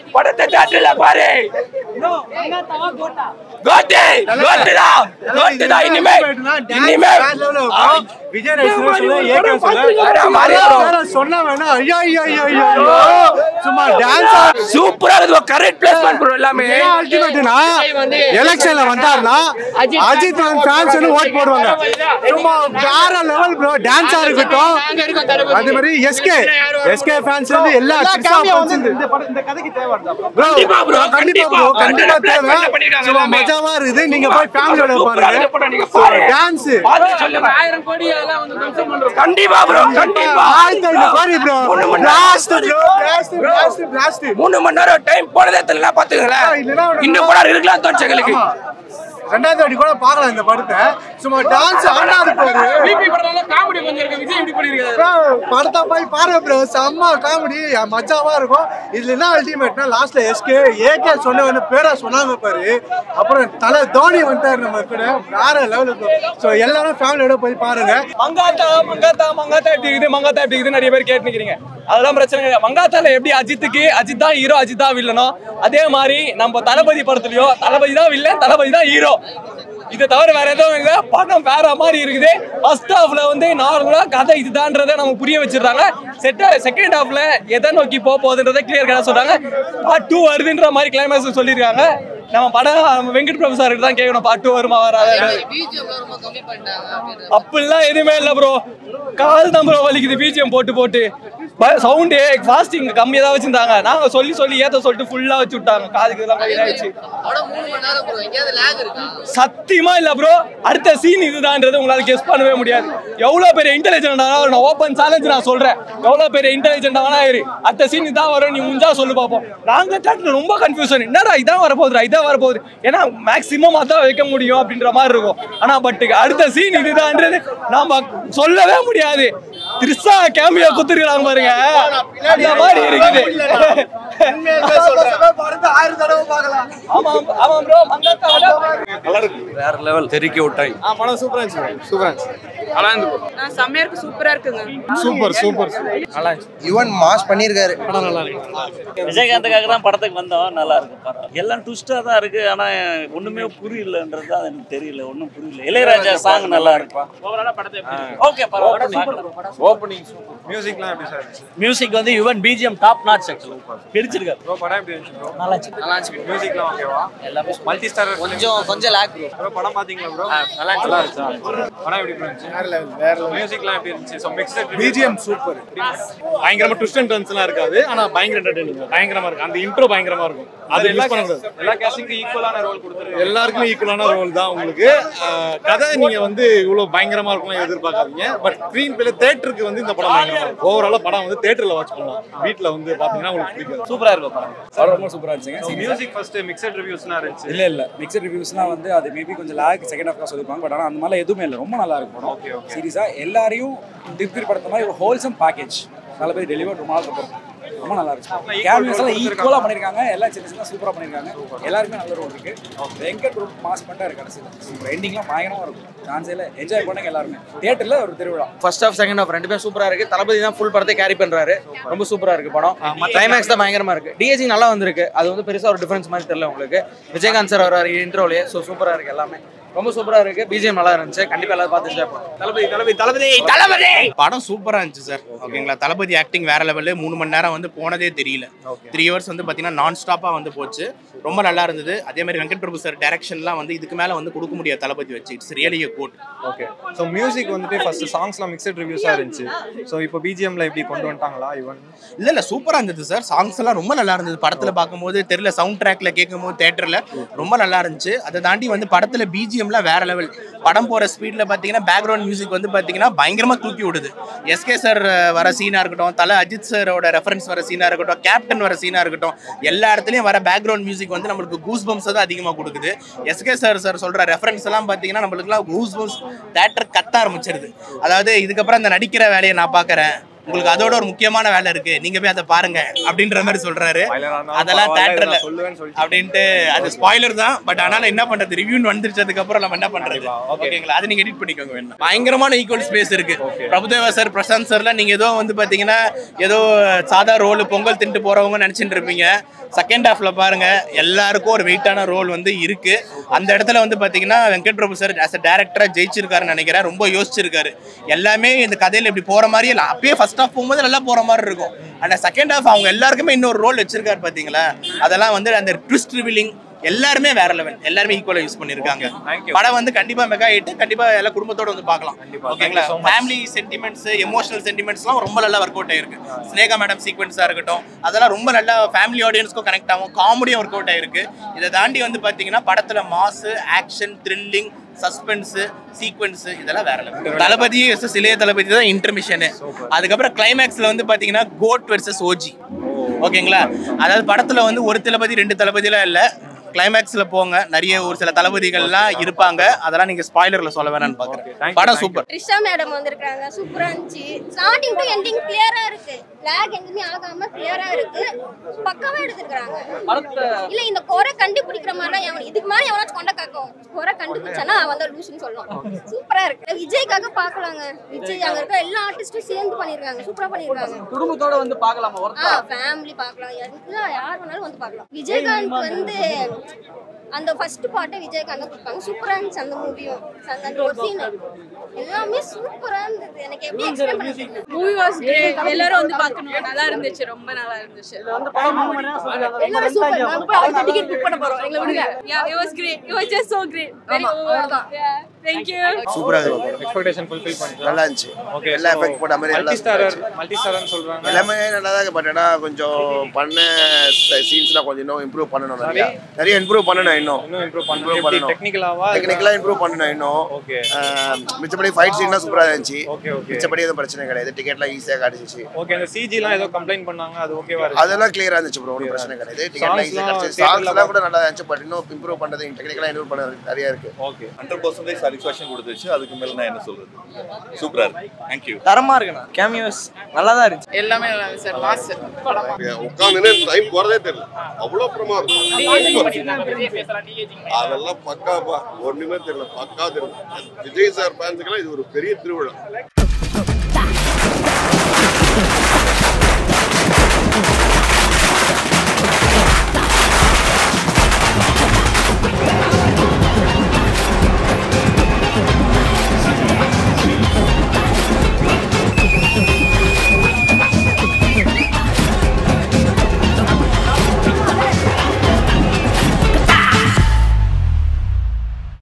படத்தை தேட்டர்ல பாரு கோட்டை கோட்டுடா கோட்டுடா இனிமே இனிமே விஜய் ரசிகர் சொல்ல, ஏகே சொல்ல. வேற மாதிரி வரும். வேற சொன்னா வேணா, ஐயோ, ஐயோ, ஐயோ, ஐயோ, ஐயோ. சும்மா டான்ஸ் சூப்பரா இருக்குது கரெக்ட் பிளேஸ்மெண்ட் ப்ரோ எல்லாமே அல்டிமேட்னா எலெக்ஷன்ல வந்தாருன்னா அஜித் ஃபேன்ஸ் வந்து ஓட் போடுவாங்க சும்மா வேற லெவல் ப்ரோ டான்ஸா இருக்கட்டும் அதே மாதிரி எஸ்கே எஸ்கே ஃபேன்ஸ் வந்து எல்லா ப்ரோ கண்டிப்பா bro, கண்டிப்பா கண்டிப்பா. ப்ரோ கண்டிப்பா Black தேவை Panther பண்ணிருக்காங்க சும்மா எல்லாமே. மஜாவா இருக்குது நீங்க போய் ஃபேமிலியோட சூப்பரா இருக்கு படம், நீங்க பாருங்க பாரு. டான்ஸ் பார்த்து சொல்லுங்க கண்டிப்பா ப்ரோ கண்டிப்பா ஆயிரத்தி ஐநூறு கோடி ப்ரோ மூணு மணி பிளாஸ்ட் நேரம் ப்ரோ பிளாஸ்ட் பிளாஸ்ட் பிளாஸ்ட் மூணு மணி நேரம் டைம் போனதே தெரியல பாத்துங்களேன் இல்லைன்னா ஒரு- இன்னும் கூட இருக்கலாம் தோணுச்சு எங்களுக்கு ரெண்டாவது வாட்டி கூட பார்க்கலாம் இந்த படத்தை சும்மா டான்ஸ் ஆடாது போகுது Bro, படத்தை போய் பாருங்க ப்ரோ செம்ம காமெடி மஜாவா இருக்கும் இதுல என்ன அல்டிமேட்னா லாஸ்ட்ல எஸ்கே ஏகே சொன்ன வந்து பேரா சொன்னாங்க பாரு அப்புறம் தலை தோனி வந்துட்டாரு நம்ம கூட வேற லெவலுக்கு ஸோ எல்லாரும் ஃபேமிலியோட போய் பாருங்க மங்காத்தா மங்காத்தா மங்காத்தா எப்படி இருக்குது மங்காத்தா எப்படி இருக்குது நிறைய பேர் கேட்டுக்கிறீங்க அதெல்லாம் பிரச்சனை கிடையாது மங்காத்தால எப்படி அஜித்துக்கு அஜித் தான் ஹீரோ அஜித் தான் வில்லனோ அதே மாதிரி நம்ம தளபதி படத்துலயோ தளபதி தான் வில்லன் தளபதி தான் ஹீரோ இதை தவிர வேற எதுவும் இல்லை படம் வேற மாதிரி இருக்குது ஃபர்ஸ்ட் ஹாஃப்ல வந்து நார்மலா கதை இதுதான்றதை நம்ம புரிய வச்சிருக்காங்க செட் செகண்ட் ஹாஃப்ல எதை நோக்கி போக போகுதுன்றதை கிளியர் கட்டா சொல்றாங்க பார்ட் டூ வருதுன்ற மாதிரி கிளைமேக்ஸ் சொல்லியிருக்காங்க நம்ம படம் நம்ம வெங்கட் பிரபு சாருக்கு தான் கேட்கணும் பார்ட் டூ வருமா வராது அப்படிலாம் எதுவுமே இல்லை ப்ரோ கால் தான் ப்ரோ வலிக்குது பிஜிஎம் போட்டு போட்டு சவுண்டு ஃபாஸ்டிங் கம்மியாக தான் வச்சிருந்தாங்க நாங்க சொல்லி சொல்லி ஏத்த சொல்லிட்டு ஃபுல்லா வச்சு விட்டாங்க காதுக்கு இதெல்லாம் கொஞ்சம் இதாயிடுச்சு சத்தியமா இல்ல ப்ரோ அடுத்த சீன் இதுதான்ன்றது உங்களால கெஸ் பண்ணவே முடியாது எவ்வளவு பெரிய இன்டெலிஜென்ட் நான் ஓப்பன் சேலஞ்ச் நான் சொல்றேன் எவ்வளவு பெரிய இன்டெலிஜென்ட் வேணா இரு அடுத்த சீன் இதான் வரும் நீ முஞ்சா சொல்லு பாப்போம் நாங்க தேட்டர்ல ரொம்ப கன்ஃபியூஷன் என்னடா இதான் வரப்போகுதுடா இதான் வரப்போகுது ஏன்னா மேக்ஸிமம் அதான் வைக்க முடியும் அப்படின்ற மாதிரி இருக்கும் ஆனா பட் அடுத்த சீன் இதுதான்ன்றது நாம சொல்லவே முடியாது திரிசா கேமியா குத்துருக்காங்க பாருங்க அந்த மாதிரி இருக்குது ஆமா ஆமா ப்ரோ மங்காத்தா வேற லெவல் தெறிக்க விட்டாய் படம் சூப்பரா இருந்துச்சு சூப்பரா இருந்துச்சு நான் செம்மையா இருக்கு சூப்பரா இருக்குங்க சூப்பர் சூப்பர் யுவன் மாஸ் பண்ணியிருக்காரு விஜயகாந்துக்காக தான் படத்துக்கு வந்தோம் நல்லா இருக்கு படம் எல்லாம் ட்விஸ்டா தான் இருக்கு ஆனா ஒண்ணுமே புரியலன்றது தான் எனக்கு தெரியல ஒண்ணும் புரியல இளையராஜா சாங் நல்லா இருக்கு ஓகே ஓப்பனிங் மியூசிக்லாம் எப்படி சார் இருந்துச்சு மியூசிக் வந்து Yuvan BGM top notch section பிடிச்சிருக்காரு ப்ரோ படம் எப்படி இருந்துச்சு ப்ரோ நல்லா இருந்துச்சு நல்லா இருந்துச்சு மியூசிக்லாம் ஓகேவா எல்லாமே மல்டி ஸ்டார் கொஞ்சம் கொஞ்சம் லேக் ப்ரோ படம் பாத்தீங்களா ப்ரோ நல்லா நல்லா இருந்துச்சா படம் எப்படி இருந்துச்சு வேற லெவல் வேற லெவல் மியூசிக்லாம் எப்படி இருந்துச்சு ஸோ மிக்சட் பிஜிஎம் சூப்பர் பயங்கரமா ட்விஸ்ட் அண்ட் டர்ன்ஸ்லாம் இருக்காது ஆனா பயங்கர என்டர்டெய்னிங் பயங்கரமா இருக்கும் அந்த இன்ட்ரோ பயங்கரமா இருக்கும் அது எல்லா மிஸ் பண்ணக்கூடாது எல்லா கேஸ்டிங்க்கு ஈக்குவலான ரோல் கொடுத்துருக்கு எல்லாருக்குமே ஈக்குவலான ரோல் தான் உங்களுக்கு அஹ், கதை நீங்க வந்து இவ்வளவு பயங்கரமா இருக்கும்னு எதிர்பார்க்காதீங்க பட் ஸ்க்ரீன் பிளே தேட்டருக்கு வந்து இந்த படம் பயங்கரமா இருக்கும் ஓவராலா படம் வந்து தேட்டர்ல வாட்ச் பண்ணலாம் வீட்ல வந்து பாத்தீங்கன்னா உங்களுக்கு பிடிக்காது சூப்பரா இருக்கும் படம் படம் ரொம்ப சூப்பரா இருந்துச்சுங்க மியூசிக் ஃபர்ஸ்ட் மிக்சட் ரிவ்யூஸ்லாம் இருந்துச்சு இல்ல இல்ல மிக்சட் ரிவ்யூஸ்லாம் வந்து அது மேபி கொஞ்சம் லேக் செகண்ட் ஹாஃப் சொல்லிருப்பாங்க பட் ஆனா அந்த மாதிரிலாம் எதுவுமே இல்லை ரொம்ப நல்லா இருக்கும் படம் Okay, okay. சீரியஸா எல்லாரையும் திருப்தி படுத்த மாதிரி ஒரு ஹோல்சம் பேக்கேஜ் நல்ல பேர் டெலிவர் ரொம்ப நாள் அப்புறம் ரொம்ப நல்லா இருக்கு equal கேமியோஸ் role எல்லாம் கொடுத்திருக்காங்க. ஈக்குவலா பண்ணிருக்காங்க எல்லாம் சின்ன சின்ன சூப்பரா பண்ணிருக்காங்க எல்லாருமே நல்ல ரோல் இருக்கு வெங்கட் ரொம்ப மாஸ் பண்ணிட்டாரு கடைசியில் சூப்பர் எண்டிங்லாம் பயங்கரமா இருக்கும் சான்ஸே இல்லை என்ஜாய் பண்ணுங்க எல்லாருமே தியேட்டர்ல ஒரு திருவிழா ஃபர்ஸ்ட் ஹாஃப் செகண்ட் ஹாஃப் ரெண்டுமே சூப்பரா இருக்கு தளபதி தான் ஃபுல் படத்தை கேரி பண்றாரு ரொம்ப சூப்பரா இருக்கு படம் கிளைமேக்ஸ் தான் பயங்கரமா இருக்கு டிஎஜி நல்லா வந்திருக்கு அது வந்து பெருசா ஒரு டிஃபரன்ஸ் மாதிரி தெரியல உங்களுக்கு விஜயகாந்த் சார் வராரு இன்ட்ரோலயே ஸோ சூப்பரா இருக்கு எல்லாமே ரொம்ப சூப்பரா இருக்கு பிஜிஎம் நல்லா இருந்துச்சு கண்டிப்பா எல்லாரும் பார்த்து என்ஜாய் பண்ணுவோம் தளபதி தளபதி தளபதி தளபதி படம் சூப்பரா இருந்துச்சு சார் ஓகேங்களா தளபதி ஆக்டிங் வேற லெவலு மூணு மணி நேரம் வந்து போனதே தெரியல த்ரீ ஹவர்ஸ் வந்து பாத்தீங்கன்னா நான் ஸ்டாப்பா வந்து போச்சு ரொம்ப நல்லா இருந்தது அதே மாதிரி வெங்கட் பிரபு சார் டைரக்ஷன்லாம் வந்து இதுக்கு மேல வந்து கொடுக்க முடியாது தளபதி வச்சு it's really GOAT okay so music வந்துட்டு ஃபர்ஸ்ட் சாங்ஸ்லாம் மிக்சட் ரிவ்யூஸாக இருந்துச்சு ஸோ இப்போ பிஜிஎம்ல இப்படி கொண்டு வந்துட்டாங்களா யுவன் இல்ல இல்ல சூப்பரா இருந்தது சார் சாங்ஸ் எல்லாம் ரொம்ப நல்லா இருந்தது படத்துல பார்க்கும்போது தெரியல சவுண்ட் ட்ராக்ல கேட்கும்போது தேட்டர்ல ரொம்ப நல்லா இருந்துச்சு அதை தாண்டி வந்து படத்துல பிஜிஎம்ல வேற லெவல் படம் போற ஸ்பீட்ல பாத்தீங்கன்னா பேக்ரவுண்ட் மியூசிக் வந்து பாத்தீங்கன்னா பயங்கரமா தூக்கி விடுது எஸ்கே சார் வர சீனா இருக்கட்டும் தல அஜித் சாரோட ரெஃபரன்ஸ் வர சீனா இருக்கட்டும் கேப்டன் வர சீனா இருக்கட்டும் எல்லா இடத்துலயும் வர பேக்ரவுண்ட் மியூசிக் வந்து நம்மளுக்கு கூஸ் பம்ஸ் தான் அதிகமா கொடுக்குது எஸ்கே சார் சார் சொல்ற ரெஃபரன்ஸ் எல்லாம் பாத்தீங்கன்னா நம்மளுக்குலாம் கூஸ் பம்ஸ் தேட்டர் கத்த ஆரம்பிச்சிருது அதாவது இதுக்கப்புறம் அந்த நடிக்கிற வேலையை நான் பாக்குறேன் உங்களுக்கு அதோட ஒரு முக்கியமான வேலை இருக்கு நீங்க போய் அதை பாருங்க அப்படின்ற மாதிரி சொல்றாரு அதெல்லாம் தேட்டர்ல அப்படின்ட்டு அது ஸ்பாய்லர் தான் பட் ஆனாலும் என்ன பண்றது ரிவ்யூ வந்துருச்சதுக்கு அப்புறம் நம்ம என்ன பண்றது ஓகேங்களா அதை நீங்க எடிட் பண்ணிக்கோங்க வேணும் பயங்கரமான ஈக்குவல் ஸ்பேஸ் இருக்கு பிரபுதேவா சார் பிரசாந்த் சார்லாம் நீங்க ஏதோ வந்து பாத்தீங்கன்னா ஏதோ சாதா ரோல் பொங்கல் தின்ட்டு போறவங்க நினைச்சிட்டு இருப்பீங்க செகண்ட் ஹாஃப்ல பாருங்க எல்லாருக்கும் ஒரு வெயிட்டான ரோல் வந்து இருக்கு அந்த இடத்துல வந்து பாத்தீங்கன்னா Venkat Prabhu sir as a டேரக்டரா ஜெயிச்சிருக்காருன்னு நினைக்கிறேன் ரொம்ப யோசிச்சிருக்காரு எல்லாமே இந்த கதையில இப்படி போற மாதிரி இல்ல அப்பயே ஃபர்ஸ்ட் ஹாஃப் போகும்போது நல்லா போற மாதிரி இருக்கும் ஆனா செகண்ட் ஹாஃப் அவங்க எல்லாருக்குமே இன்னொரு ரோல் வச்சிருக்காரு பாத்தீங்களா அதெல்லாம் வந்து அந்த ட்விஸ்ட் ரிவிலிங் எல்லாருமே வேற லெவல் எல்லாருமே ஈக்குவலா யூஸ் பண்ணிருக்காங்க படம் வந்து கண்டிப்பா மெகா ஹிட் கண்டிப்பா எல்லா குடும்பத்தோட வந்து பார்க்கலாம் ஓகேங்களா ஃபேமிலி சென்டிமெண்ட்ஸ் எமோஷனல் சென்டிமெண்ட்ஸ்லாம் ரொம்ப நல்லா ஒர்க் அவுட் ஆயிருக்கு ஸ்னேகா மேடம் சீக்வன்ஸா இருக்கட்டும் அதெல்லாம் ரொம்ப நல்லா ஃபேமிலி ஆடியன்ஸ்க்கும் கனெக்ட் ஆகும் காமெடியும் ஒர்க் அவுட் ஆயிருக்கு இதை தாண்டி வந்து பாத்தீங்கன்னா படத்துல mass action thrilling suspense sequence இதெல்லாம் வேற லெவல் தளபதி versus இளைய தளபதி தான் இன்டர்மிஷனு அதுக்கப்புறம் கிளைமேக்ஸ்ல வந்து பாத்தீங்கன்னா கோட் வெர்சஸ் ஓஜி ஓகேங்களா அதாவது படத்துல வந்து ஒரு தளபதி ரெண்டு தளபதிலாம் இல்ல கிளைமேக்ஸ்ல போங்க நிறைய ஒரு சில தளபதிகள்லாம் இருப்பாங்க அதெல்லாம் நீங்க ஸ்பாய்லர்ல சொல்ல வேணாம்னு பாக்குறேன் படம் சூப்பர் த்ரிஷா மேடம் வந்திருக்காங்க சூப்பரா இருந்துச்சு ஸ்டார்டிங் டு எண்டிங் கிளியரா இருக்கு லேக் எதுவுமே ஆகாம கிளியரா இருக்கு பக்காவா எடுத்திருக்காங்க இல்ல இந்த குறை கண்டுபிடிக்கிற மாதிரிலாம் எவன் இதுக்கு மேல எவனாச்சும் கொண்ட காக்கும் குறை கண்டுபிடிச்சானா அவன் தான் லூசுன்னு சொல்லலாம் சூப்பரா இருக்கு விஜய்க்காக பாக்கலாங்க விஜய் அங்க இருக்க எல்லா ஆர்டிஸ்டும் சேர்ந்து பண்ணிருக்காங்க சூப்பரா பண்ணிருக்காங்க குடும்பத்தோட வந்து பார்க்கலாமா ஒர்க் ஆ ஃபேமிலி பார்க்கலாம் எல்லாம் யார் வேணாலும் வந்து பார்க்கலாம் விஜயகாந்த் வந்து அந்த ஃபர்ஸ்ட் பாட்டை விஜயகாந்த் தான் கொடுப்பாங்க சூப்பரா இருந்துச்சு அந்த மூவியும் அந்த ஒரு சீன் எல்லாமே சூப்பரா இருந்தது எனக்கு எப்படி எக்ஸ்பிளைன் பண்ண தெரியல மூவி வாஸ் கிரேட் எல்லாரும் வந்து பார்க்கணும் நல்லா இருந்துச்சு ரொம்ப நல்லா இருந்துச்சு எல்லாமே சூப்பர் நாங்க போய் அடுத்த டிக்கெட் புக் பண்ண போறோம் எங்களை விடுங்க yeah it was great it was just so great very ஆமா, over அவ்வளவுதான். yeah thank you சூப்பரா இருக்கு எக்ஸ்பெக்டேஷன் ஃபுல்ஃபில் பண்ணிட்டு நல்லா இருந்துச்சு ஓகே எல்லா எஃபெக்ட் போட்ட மாதிரி மல்டி எல்லாம் ஸ்டாரர் மல்டி ஸ்டாரர்னு சொல்றாங்க எல்லாமே நல்லா தான் இருக்கு பட் ஆனா கொஞ்சம் பண்ண சீன்ஸ்லாம் கொஞ்சம் இன்னும் இம்ப்ரூவ் பண்ணணும் நிறைய நிறைய இம்ப்ரூவ் பண்ணணும் இன்னும் இன்னும் இம்ப்ரூவ் இம்ப்ரூவ் பண்ணணும் பண்ணணும் டெக்னிக்கலாவா டெக்னிக்கலா இம்ப்ரூவ் பண்ணணும் இன்னும் ஓகே ஆஹ் மிச்சபடி ஃபைட் சீன்லாம் சூப்பரா இருந்துச்சு ஓகே ஓகே மிச்சபடி எதுவும் பிரச்சனை கிடையாது டிக்கெட்லாம் ஈஸியா கிடைச்சிச்சு ஓகே அந்த சிஜிலாம் ஏதோ கம்ப்ளைண்ட் பண்ணாங்க அது ஓகேவா இருக்கு அதெல்லாம் கிளியரா இருந்துச்சு ப்ரோ ஒன்றும் பிரச்சனை கிடையாது டிக்கெட்லாம் ஈஸியா Songs-லாம் கிடைச்சிச்சு theatre-ல சாங்ஸ்லாம் கூட நல்லா இருந்துச்சு பட் இன்னும் இம்ப்ரூவ் பண்ணது டெக்னிக்கலா இம்ப்ரூவ் பண்ணது நிறைய இருக்கு ஓகே ஹண்ட்ரட் பர்சன்டேஜ் சாட்டிஸ்ஃபேக்ஷன் கொடுத்துச்சு அதுக்கு மேல நான் என்ன சொல்றது சூப்பரா இருக்கு தேங்க்யூ தரமா இருக்குண்ணா கேமியோஸ் நல்லா தான் இருந்துச்சு எல்லாமே நல்லா இருந்துச்சு சார் மாஸ் படம் உட்காந்து டைம் போறதே தெரியல அவ்வளவு பிரமாதம் அதெல்லாம் பக்காப்பா ஒண்ணுமே தெரியல பக்கா தெரியல விஜய் சார் ஃபேன்ஸுக்கெல்லாம் இது ஒரு பெரிய திருவிழா